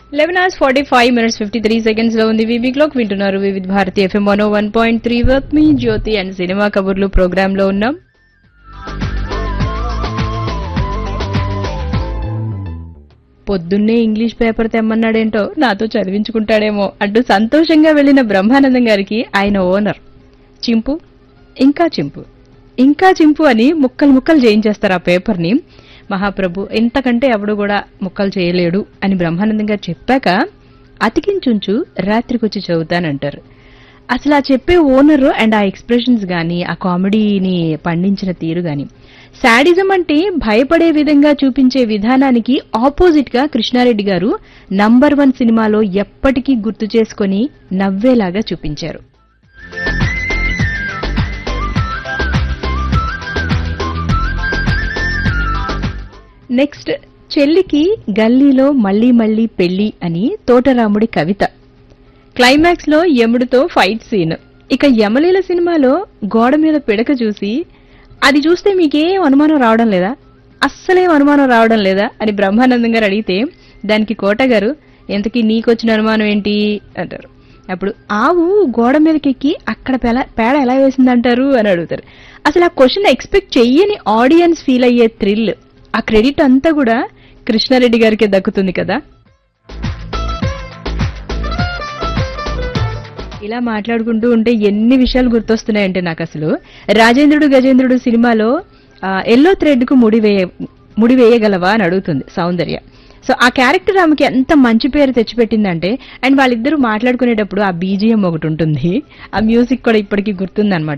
eleven hours forty five minutes fifty three seconds లో ఉంది VB clock వింటున్నారు Vividha Bharati FM one one point three వర్క్ మీ జ్యోతి అండ్ సినిమా కబుర్లు ప్రోగ్రామ్ లో ఉన్నాం పొద్దున్నే ఇంగ్లీష్ పేపర్ తెమ్మన్నాడేంటో నాతో చదివించుకుంటాడేమో అంటూ సంతోషంగా వెళ్లిన బ్రహ్మానందం గారికి ఆయన ఓనర్ చింపు ఇంకా చింపు ఇంకా చింపు అని ముక్కలు ముక్కలు చేయించేస్తారు ఆ పేపర్ని మహాప్రభు ఇంతకంటే ఎవడు కూడా ముక్కలు చేయలేడు అని బ్రహ్మానందం గారు చెప్పాక అతికించుంచు రాత్రికొచ్చి చదువుతానంటారు అసలు ఆ చెప్పే ఓనర్ అండ్ ఆ ఎక్స్ప్రెషన్స్ గాని ఆ కామెడీని పండించిన తీరు గాని శాడిజం అంటే భయపడే విధంగా చూపించే విధానానికి ఆపోజిట్ గా కృష్ణారెడ్డి గారు నంబర్ వన్ సినిమాలో ఎప్పటికీ గుర్తు చేసుకొని నవ్వేలాగా చూపించారు నెక్స్ట్ చెల్లికి గల్లీలో మళ్ళీ మళ్ళీ పెళ్లి అని తోటరాముడి కవిత క్లైమాక్స్ లో యముడితో ఫైట్ సీన్ ఇక యమలీల సినిమాలో గోడ మీద పిడక చూసి అది చూస్తే మీకేం అనుమానం రావడం లేదా అస్సలేం అనుమానం రావడం లేదా అని బ్రహ్మానందం గారు అడిగితే దానికి కోట గారు ఎంతకీ నీకొచ్చిన అనుమానం ఏంటి అంటారు అప్పుడు ఆవు గోడ మీదకెక్కి అక్కడ పెల- పేడ ఎలా వేసిందంటారు అని అడుగుతారు అసలు ఆ క్వశ్చన్ ఎక్స్పెక్ట్ చెయ్యని ఆడియన్స్ ఫీల్ అయ్యే థ్రిల్ ఆ క్రెడిట్ అంతా కూడా కృష్ణారెడ్డి గారికే దక్కుతుంది కదా ఇలా మాట్లాడుకుంటూ ఉంటే ఎన్ని విషయాలు గుర్తొస్తున్నాయంటే నాకు అసలు రాజేంద్రుడు గజేంద్రుడు సినిమాలో ఆ, ఎల్లో థ్రెడ్ కు ముడి వేయ ముడి వేయగలవా అని అడుగుతుంది సౌందర్య సో ఆ క్యారెక్టర్ ఆమెకి ఎంత మంచి పేరు తెచ్చిపెట్టిందంటే అండ్ వాళ్ళిద్దరూ మాట్లాడుకునేటప్పుడు ఆ బీజిఎం ఒకటి ఉంటుంది ఆ మ్యూజిక్ కూడా ఇప్పటికీ గుర్తుందన్నమాట